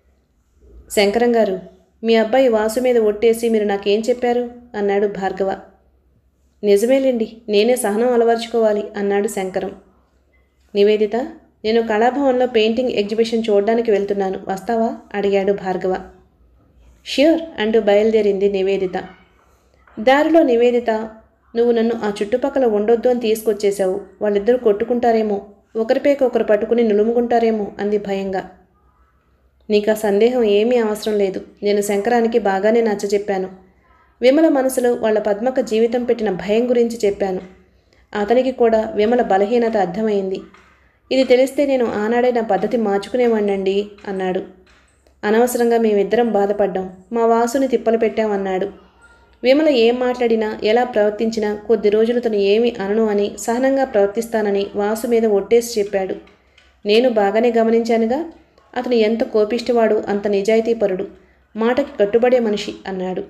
శంకరం గారు మీ అబ్బాయి వాసు మీద ఒట్టేసి మీరు నాకేం చెప్పారు అన్నాడు భార్గవ నిజమేలేండి నేనే సహనం అలవర్చుకోవాలి అన్నాడు శంకరం నివేదిత నేను కళాభవన్లో పెయింటింగ్ ఎగ్జిబిషన్ చూడడానికి వెళ్తున్నాను వస్తావా అడిగాడు భార్గవ ష్యూర్ అంటూ బయలుదేరింది నివేదిత దారిలో నివేదిత నువ్వు నన్ను ఆ చుట్టుపక్కల ఉండొద్దు అని తీసుకొచ్చేశావు వాళ్ళిద్దరూ కొట్టుకుంటారేమో ఒకరిపైకి ఒకరు పట్టుకుని నులుముకుంటారేమో అంది భయంగా నీకు ఆ సందేహం ఏమీ అవసరం లేదు నేను శంకరానికి బాగానే నచ్చజెప్పాను విమల మనసులో వాళ్ళ పద్మక జీవితం పెట్టిన భయం గురించి చెప్పాను అతనికి కూడా విమల బలహీనత అర్థమైంది ఇది తెలిస్తే నేను ఆనాడే నా పద్ధతి మార్చుకునేవాణ్ణండి అన్నాడు అనవసరంగా మేమిద్దరం బాధపడ్డాం మా వాసుని తిప్పలు పెట్టామన్నాడు విమల ఏం మాట్లాడినా ఎలా ప్రవర్తించినా కొద్ది రోజులు తను ఏమి అనను అని సహనంగా ప్రవర్తిస్తానని వాసు మీద ఒట్టేసి చెప్పాడు నేను బాగానే గమనించానుగా అతను ఎంత కోపిష్టివాడు అంత నిజాయితీపరుడు మాటకి కట్టుబడే మనిషి అన్నాడు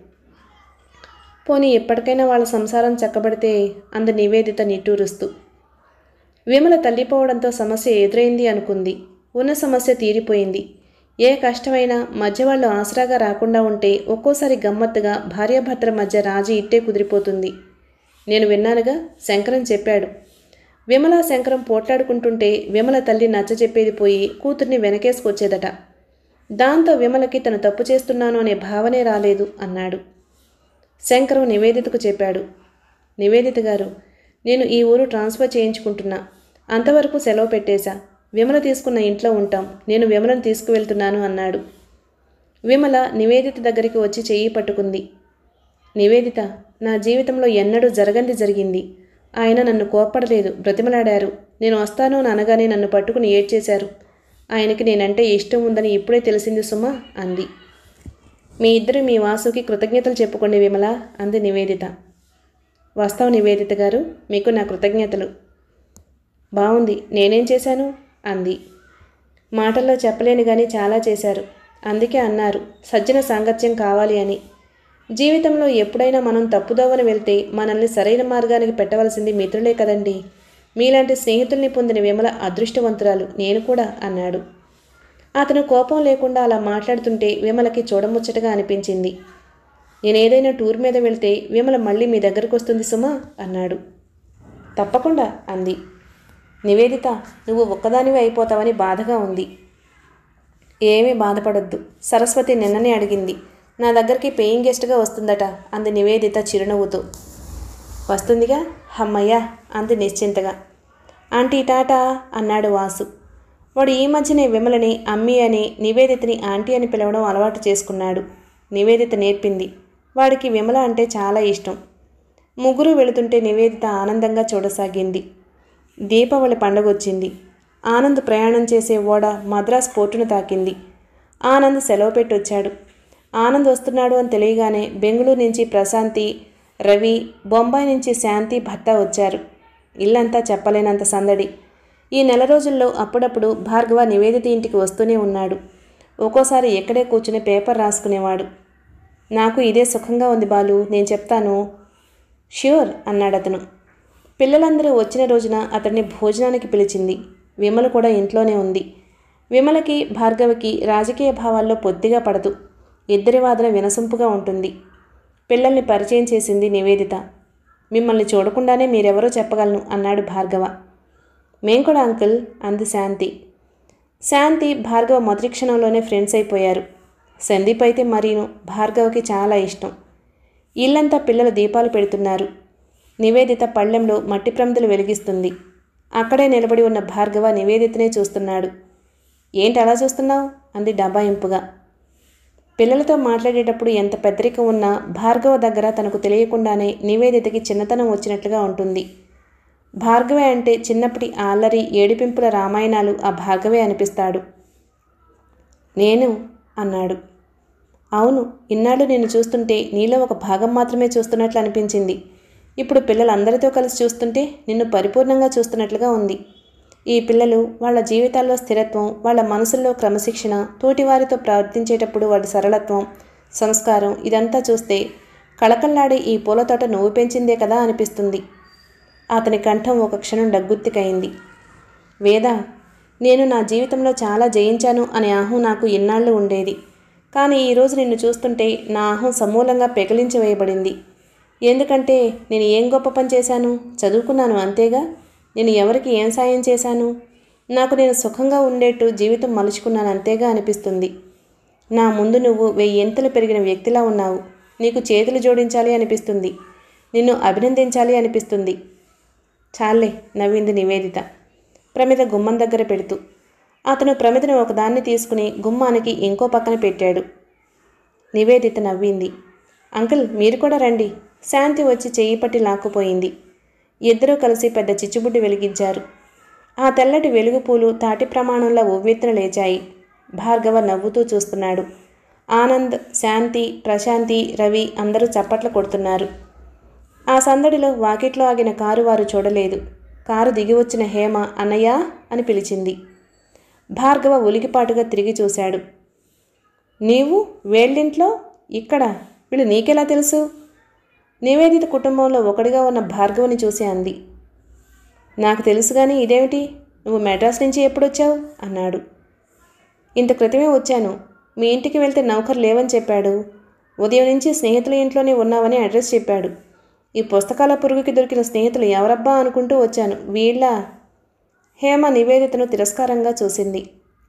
పోనీ ఎప్పటికైనా వాళ్ళ సంసారం చక్కబడితే అంద నివేదిత నిట్టూరుస్తూ విమల తల్లిపోవడంతో సమస్య ఎదురైంది అనుకుంది ఉన్న సమస్య తీరిపోయింది ఏ కష్టమైనా మధ్య వాళ్ళు ఆసరాగా రాకుండా ఉంటే ఒక్కోసారి గమ్మత్తుగా భార్యాభర్తల మధ్య రాజీ ఇట్టే కుదిరిపోతుంది నేను విన్నానుగా శంకరం చెప్పాడు విమల శంకరం పోట్లాడుకుంటుంటే విమల తల్లి నచ్చ చెప్పేది పోయి కూతుర్ని వెనకేసుకొచ్చేదట దాంతో విమలకి తను తప్పు చేస్తున్నాను అనే భావనే రాలేదు అన్నాడు శంకరం నివేదితకు చెప్పాడు నివేదిత గారు నేను ఈ ఊరు ట్రాన్స్ఫర్ చేయించుకుంటున్నా అంతవరకు సెలవు పెట్టేశా విమల తీసుకున్న ఇంట్లో ఉంటాం నేను విమలను తీసుకువెళ్తున్నాను అన్నాడు విమల నివేదిత దగ్గరికి వచ్చి చెయ్యి పట్టుకుంది నివేదిత నా జీవితంలో ఎన్నడూ జరగంది జరిగింది ఆయన నన్ను కోప్పడలేదు బ్రతిమలాడారు నేను వస్తాను అని అనగానే నన్ను పట్టుకుని ఏడ్చేశారు ఆయనకి నేనంటే ఇష్టం ఉందని ఇప్పుడే తెలిసింది సుమా అంది మీ ఇద్దరు మీ వాసుకి కృతజ్ఞతలు చెప్పుకోండి విమల అంది నివేదిత వస్తావు నివేదిత గారు మీకు నా కృతజ్ఞతలు బాగుంది నేనేం చేశాను అంది మాటల్లో చెప్పలేను కానీ చాలా చేశారు అందుకే అన్నారు సజ్జన సాంగత్యం కావాలి అని జీవితంలో ఎప్పుడైనా మనం తప్పుదోవన వెళ్తే మనల్ని సరైన మార్గానికి పెట్టవలసింది మిత్రులే కదండి మీలాంటి స్నేహితుల్ని పొందిన విమల అదృష్టవంతురాలు నేను కూడా అన్నాడు అతను కోపం లేకుండా అలా మాట్లాడుతుంటే విమలకి చూడముచ్చటగా అనిపించింది నేను ఏదైనా టూర్ మీద వెళ్తే విమల మళ్ళీ మీ దగ్గరకు వస్తుంది సుమా అన్నాడు తప్పకుండా అంది నివేదిత నువ్వు ఒక్కదానివి అయిపోతావని బాధగా ఉంది ఏమీ బాధపడొద్దు సరస్వతి నిన్ననే అడిగింది నా దగ్గరికి పేయింగ్ గెస్ట్గా వస్తుందట అంది నివేదిత చిరునవ్వుతో వస్తుందిగా హమ్మయ్యా అంది నిశ్చింతగా ఆంటీ టాటా అన్నాడు వాసు వాడు ఈ మధ్యనే విమలని అమ్మి అని నివేదితని ఆంటీ అని పిలవడం అలవాటు చేసుకున్నాడు నివేదిత నేర్పింది వాడికి విమల అంటే చాలా ఇష్టం ముగ్గురు వెళుతుంటే నివేదిత ఆనందంగా చూడసాగింది దీపావళి పండగ వచ్చింది ఆనంద్ ప్రయాణం చేసే ఓడ మద్రాస్ పోర్టును తాకింది ఆనంద్ సెలవు పెట్టి వచ్చాడు ఆనంద్ వస్తున్నాడు అని తెలియగానే బెంగళూరు నుంచి ప్రశాంతి రవి బొంబాయి నుంచి శాంతి భర్త వచ్చారు ఇల్లంతా చెప్పలేనంత సందడి ఈ నెల రోజుల్లో అప్పుడప్పుడు భార్గవ నివేదిత ఇంటికి వస్తూనే ఉన్నాడు ఒక్కోసారి ఎక్కడే కూర్చుని పేపర్ రాసుకునేవాడు నాకు ఇదే సుఖంగా ఉంది బాలు నేను చెప్తాను ష్యూర్ అన్నాడు అతను పిల్లలందరూ వచ్చిన రోజున అతన్ని భోజనానికి పిలిచింది విమల కూడా ఇంట్లోనే ఉంది విమలకి భార్గవికి రాజకీయ భావాల్లో పొద్దిగా పడదు ఇద్దరి వాదన వినసొంపుగా ఉంటుంది పిల్లల్ని పరిచయం చేసింది నివేదిత మిమ్మల్ని చూడకుండానే మీరెవరో చెప్పగలను అన్నాడు భార్గవ మేం కూడా అంకుల్ అంది శాంతి శాంతి భార్గవ మొదటి క్షణంలోనే ఫ్రెండ్స్ అయిపోయారు సందీప్ అయితే మరీను భార్గవకి చాలా ఇష్టం ఇల్లంతా పిల్లలు దీపాలు పెడుతున్నారు నివేదిత పళ్ళెంలో మట్టి ప్రమిదలు వెలిగిస్తుంది అక్కడే నిలబడి ఉన్న భార్గవ నివేదితనే చూస్తున్నాడు ఏంటి అలా చూస్తున్నావు అంది డబాయింపుగా పిల్లలతో మాట్లాడేటప్పుడు ఎంత పెద్దరికం ఉన్నా భార్గవ దగ్గర తనకు తెలియకుండానే నివేదితకి చిన్నతనం వచ్చినట్లుగా ఉంటుంది భార్గవే అంటే చిన్నప్పటి ఆల్లరి ఏడిపింపుల రామాయణాలు ఆ భార్గవే అనిపిస్తాడు నేను అన్నాడు అవును ఇన్నాళ్ళు నిన్ను చూస్తుంటే నీలో ఒక భాగం మాత్రమే చూస్తున్నట్లు అనిపించింది ఇప్పుడు పిల్లలందరితో కలిసి చూస్తుంటే నిన్ను పరిపూర్ణంగా చూస్తున్నట్లుగా ఉంది ఈ పిల్లలు వాళ్ళ జీవితాల్లో స్థిరత్వం వాళ్ళ మనసుల్లో క్రమశిక్షణ తోటివారితో ప్రవర్తించేటప్పుడు వాటి సరళత్వం సంస్కారం ఇదంతా చూస్తే కళకళ్లాడే ఈ పూల తోట నువ్వు పెంచిందే కదా అనిపిస్తుంది అతని కంఠం ఒక క్షణం డగ్గుత్తికయింది వేద నేను నా జీవితంలో చాలా జయించాను అనే అహం నాకు ఇన్నాళ్ళు ఉండేది కానీ ఈరోజు నిన్ను చూస్తుంటే నా అహం సమూలంగా పెకిలించి వేయబడింది ఎందుకంటే నేను ఏం గొప్ప పని చేశాను చదువుకున్నాను అంతేగా నేను ఎవరికి ఏం సాయం చేశాను నాకు నేను సుఖంగా ఉండేట్టు జీవితం మలుచుకున్నాను అంతేగా అనిపిస్తుంది నా ముందు నువ్వు వెయ్యి ఎంతలు పెరిగిన వ్యక్తిలా ఉన్నావు నీకు చేతులు జోడించాలి అనిపిస్తుంది నిన్ను అభినందించాలి అనిపిస్తుంది చాలే నవ్వింది నివేదిత ప్రమిద గుమ్మం దగ్గర పెడుతూ అతను ప్రమిదను ఒకదాన్ని తీసుకుని గుమ్మానికి ఇంకో పక్కన పెట్టాడు నివేదిత నవ్వింది అంకుల్ మీరు కూడా రండి శాంతి వచ్చి చెయ్యి పట్టి లాక్కుపోయింది ఇద్దరూ కలిసి పెద్ద చిచ్చుబుడ్డి వెలిగించారు ఆ తెల్లటి వెలుగు పూలు తాటి ప్రమాణంలో ఉవ్వెత్తున లేచాయి భార్గవ నవ్వుతూ చూస్తున్నాడు ఆనంద్ శాంతి ప్రశాంతి రవి అందరూ చప్పట్లు కొడుతున్నారు ఆ సందడిలో వాకిట్లో ఆగిన కారు వారు చూడలేదు కారు దిగి వచ్చిన హేమ అన్నయ్య అని పిలిచింది భార్గవ ఉలికిపాటుగా తిరిగి చూశాడు నీవు వేళ్ళింట్లో ఇక్కడ వీళ్ళు నీకెలా తెలుసు నివేదిత కుటుంబంలో ఒకడిగా ఉన్న భార్గవని చూసి అంది నాకు తెలుసు కానీ ఇదేమిటి నువ్వు మెడ్రాస్ నుంచి ఎప్పుడొచ్చావు అన్నాడు ఇంత క్రితమే వచ్చాను మీ ఇంటికి వెళ్తే నౌకరు లేవని చెప్పాడు ఉదయం నుంచి స్నేహితుల ఇంట్లోనే ఉన్నావని అడ్రస్ చెప్పాడు ఈ పుస్తకాల పురుగుకి దొరికిన స్నేహితులు ఎవరబ్బా అనుకుంటూ వచ్చాను వీళ్ళ హేమ నివేదితను తిరస్కారంగా చూసింది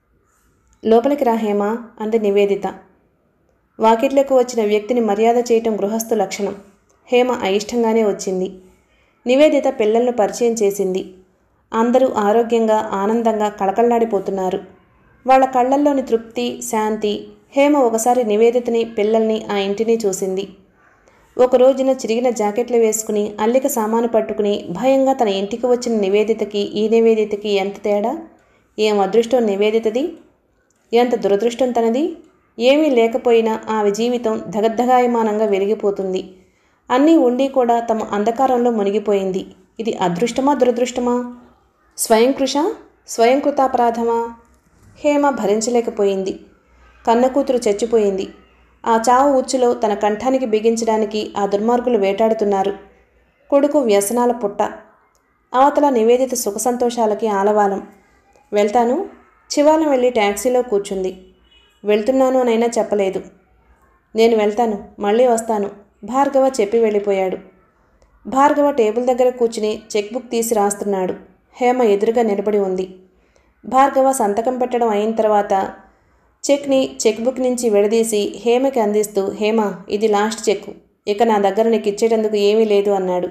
లోపలికి రా హేమ అంది నివేదిత వాకిట్లకు వచ్చిన వ్యక్తిని మర్యాద చేయటం గృహస్థు లక్షణం హేమ అయిష్టంగానే వచ్చింది నివేదిత పిల్లలను పరిచయం చేసింది అందరూ ఆరోగ్యంగా ఆనందంగా కళకళ్లాడిపోతున్నారు వాళ్ళ కళ్ళల్లోని తృప్తి శాంతి హేమ ఒకసారి నివేదితని పిల్లల్ని ఆ ఇంటిని చూసింది ఒక రోజున చిరిగిన జాకెట్లు వేసుకుని అల్లిక సామాను పట్టుకుని భయంగా తన ఇంటికి వచ్చిన నివేదితకి ఈ నివేదితకి ఎంత తేడా ఏం అదృష్టం నివేదితది ఎంత దురదృష్టం తనది ఏమీ లేకపోయినా ఆమె జీవితం దగద్దగాయమానంగా వెలిగిపోతుంది అన్నీ ఉండి కూడా తమ అంధకారంలో మునిగిపోయింది ఇది అదృష్టమా దురదృష్టమా స్వయం కృష స్వయం కృతాపరాధమా హేమ భరించలేకపోయింది కన్న కూతురు చచ్చిపోయింది ఆ చావు ఉచ్చులో తన కంఠానికి బిగించడానికి ఆ దుర్మార్గులు వేటాడుతున్నారు కొడుకు వ్యసనాల పుట్ట అవతల నివేదిత సుఖ సంతోషాలకి ఆలవాలం వెళ్తాను చివాలం వెళ్ళి ట్యాక్సీలో కూర్చుంది వెళ్తున్నాను అనైనా చెప్పలేదు నేను వెళ్తాను మళ్ళీ వస్తాను భార్గవ చెప్పి వెళ్ళిపోయాడు భార్గవ టేబుల్ దగ్గర కూర్చుని చెక్ బుక్ తీసి రాస్తున్నాడు హేమ ఎదురుగా నిలబడి ఉంది భార్గవ సంతకం పెట్టడం అయిన తర్వాత చెక్ని చెక్ బుక్ నుంచి విడదీసి హేమకి అందిస్తూ హేమ ఇది లాస్ట్ చెక్ ఇక నా దగ్గర నీకు ఇచ్చేటందుకు ఏమీ లేదు అన్నాడు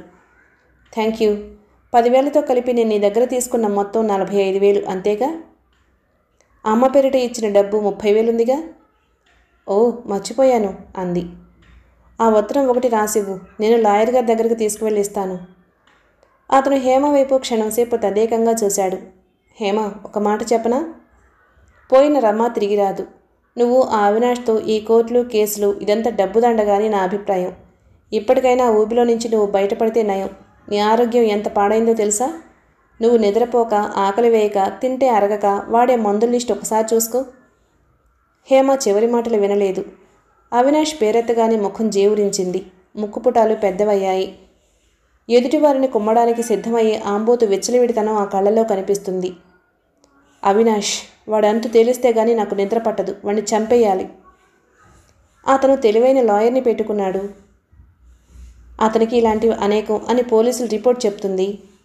థ్యాంక్ యూ పదివేలతో కలిపి నేను నీ దగ్గర తీసుకున్న మొత్తం నలభై ఐదు వేలు అంతేగా అమ్మ పేరిట ఇచ్చిన డబ్బు ముప్పై వేలుందిగా ఓ మర్చిపోయాను అంది ఆ ఉత్తరం ఒకటి రాసివ్వు నేను లాయర్ గారి దగ్గరికి తీసుకువెళ్ళి ఇస్తాను అతను హేమ వైపు క్షణంసేపు తదేకంగా చూశాడు హేమ ఒక మాట చెప్పనా పోయిన రమ్మ తిరిగి రాదు నువ్వు ఆ అవినాష్తో ఈ కోర్టులు కేసులు ఇదంతా డబ్బు దండగాని నా అభిప్రాయం ఇప్పటికైనా ఆ ఊబిలో నుంచి నువ్వు బయటపడితే నయం నీ ఆరోగ్యం ఎంత పాడైందో తెలుసా నువ్వు నిద్రపోక ఆకలి వేయక తింటే అరగక వాడే మందుల లిస్ట్ ఒకసారి చూసుకో హేమ చివరి మాటలు వినలేదు అవినాష్ పేరెత్తగానే ముఖం జేవురించింది ముక్కుపుటాలు పెద్దవయ్యాయి ఎదుటివారిని కుమ్మడానికి సిద్ధమయ్యే ఆంబోతు విచ్చలవిడితనం ఆ కళ్ళలో కనిపిస్తుంది అవినాష్ వాడంతు తేలిస్తే గాని నాకు నిద్ర పట్టదు వాడిని చంపేయాలి అతను తెలివైన లాయర్ని పెట్టుకున్నాడు అతనికి ఇలాంటివి అనేకం అని పోలీసులు రిపోర్ట్ చెప్తుంది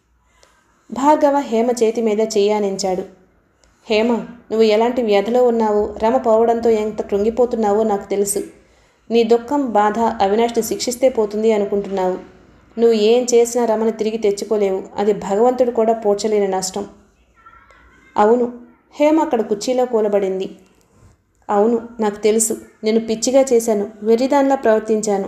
భార్గవ హేమ చేతి మీద చెయ్యానించాడు హేమ నువ్వు ఎలాంటి వ్యధలో ఉన్నావో రమ పోవడంతో ఎంత కృంగిపోతున్నావో నాకు తెలుసు నీ దుఃఖం బాధ అవినాష్ని శిక్షిస్తే పోతుంది అనుకుంటున్నావు నువ్వు ఏం చేసినా రమను తిరిగి తెచ్చుకోలేవు అది భగవంతుడు కూడా పోడ్చలేని నష్టం అవును హేమ అక్కడ కుర్చీలో కూలబడింది అవును నాకు తెలుసు నేను పిచ్చిగా చేశాను వెర్రిదాన్లా ప్రవర్తించాను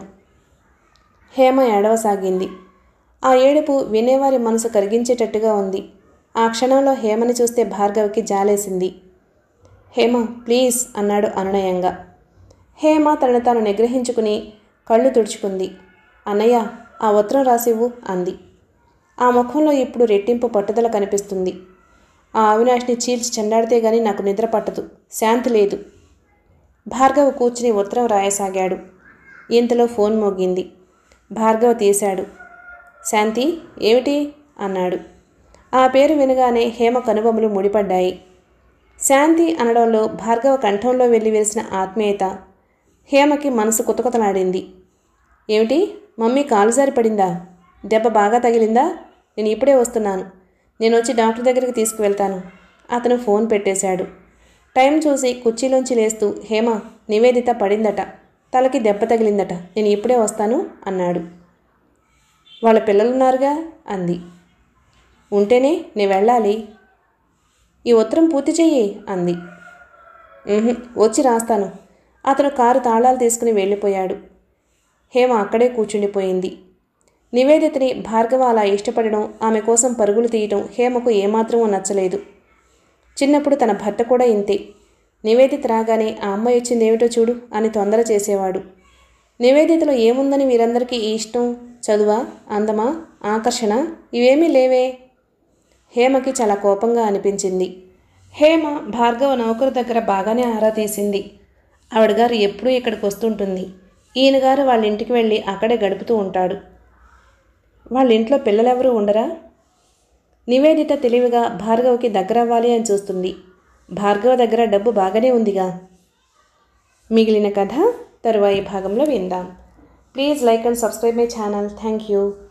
హేమ ఏడవసాగింది ఆ ఏడుపు వినేవారి మనసు కరిగించేటట్టుగా ఉంది ఆ క్షణంలో హేమని చూస్తే భార్గవికి జాలేసింది హేమ ప్లీజ్ అన్నాడు అనునయంగా హేమ తనను తాను నిగ్రహించుకుని కళ్ళు తుడుచుకుంది అన్నయ్య ఆ ఉత్తరం రాసివ్వు అంది ఆ ముఖంలో ఇప్పుడు రెట్టింపు పట్టుదల కనిపిస్తుంది ఆ అవినాష్ని చీల్చి చెండాడితే గాని నాకు నిద్ర పట్టదు శాంతి లేదు భార్గవ్ కూర్చుని ఉత్తరం రాయసాగాడు ఇంతలో ఫోన్ మోగింది భార్గవ్ తీశాడు శాంతి ఏమిటి అన్నాడు ఆ పేరు వినగానే హేమ కనుబొమ్మలు ముడిపడ్డాయి శాంతి అనడంలో భార్గవ కంఠంలో వెళ్ళి వెలిసిన ఆత్మీయత హేమకి మనసు కుతకుతలాడింది ఏమిటి మమ్మీ కాలు జారి పడిందా దెబ్బ బాగా తగిలిందా నేను ఇప్పుడే వస్తున్నాను నేను వచ్చి డాక్టర్ దగ్గరికి తీసుకువెళ్తాను అతను ఫోన్ పెట్టేశాడు టైం చూసి కుర్చీలోంచి లేస్తూ హేమ నివేదిత పడిందట తలకి దెబ్బ తగిలిందట నేను ఇప్పుడే వస్తాను అన్నాడు వాళ్ళ పిల్లలున్నారుగా అంది ఉంటేనే నేను వెళ్ళాలి ఈ ఉత్తరం పూర్తి చెయ్యి అంది "ఉహుం, వచ్చి రాస్తాను అతను కారు తాళాలు తీసుకుని వెళ్ళిపోయాడు హేమ అక్కడే కూర్చుండిపోయింది నివేదితని భార్గవ అలా ఇష్టపడడం ఆమె కోసం పరుగులు తీయటం హేమకు ఏమాత్రమూ నచ్చలేదు చిన్నప్పుడు తన భర్త కూడా ఇంతే నివేదిత రాగానే ఆ అమ్మాయి వచ్చింది ఏమిటో చూడు అని తొందర చేసేవాడు నివేదితలో ఏముందని వీరందరికీ ఈ ఇష్టం చదువా అందమా ఆకర్షణ ఇవేమీ లేవే హేమకి చాలా కోపంగా అనిపించింది హేమ భార్గవ నౌకరు దగ్గర బాగానే ఆరా తీసింది ఆవిడ గారు ఎప్పుడూ ఇక్కడికి వస్తుంటుంది ఈయన గారు వాళ్ళ ఇంటికి వెళ్ళి అక్కడే గడుపుతూ ఉంటాడు వాళ్ళ ఇంట్లో పిల్లలెవరూ ఉండరా నివేదిత తెలివిగా భార్గవ్కి దగ్గరవ్వాలి అని చూస్తుంది భార్గవ దగ్గర డబ్బు బాగానే ఉందిగా మిగిలిన కథ తరువాయి భాగంలో విందాం please like and subscribe my channel thank you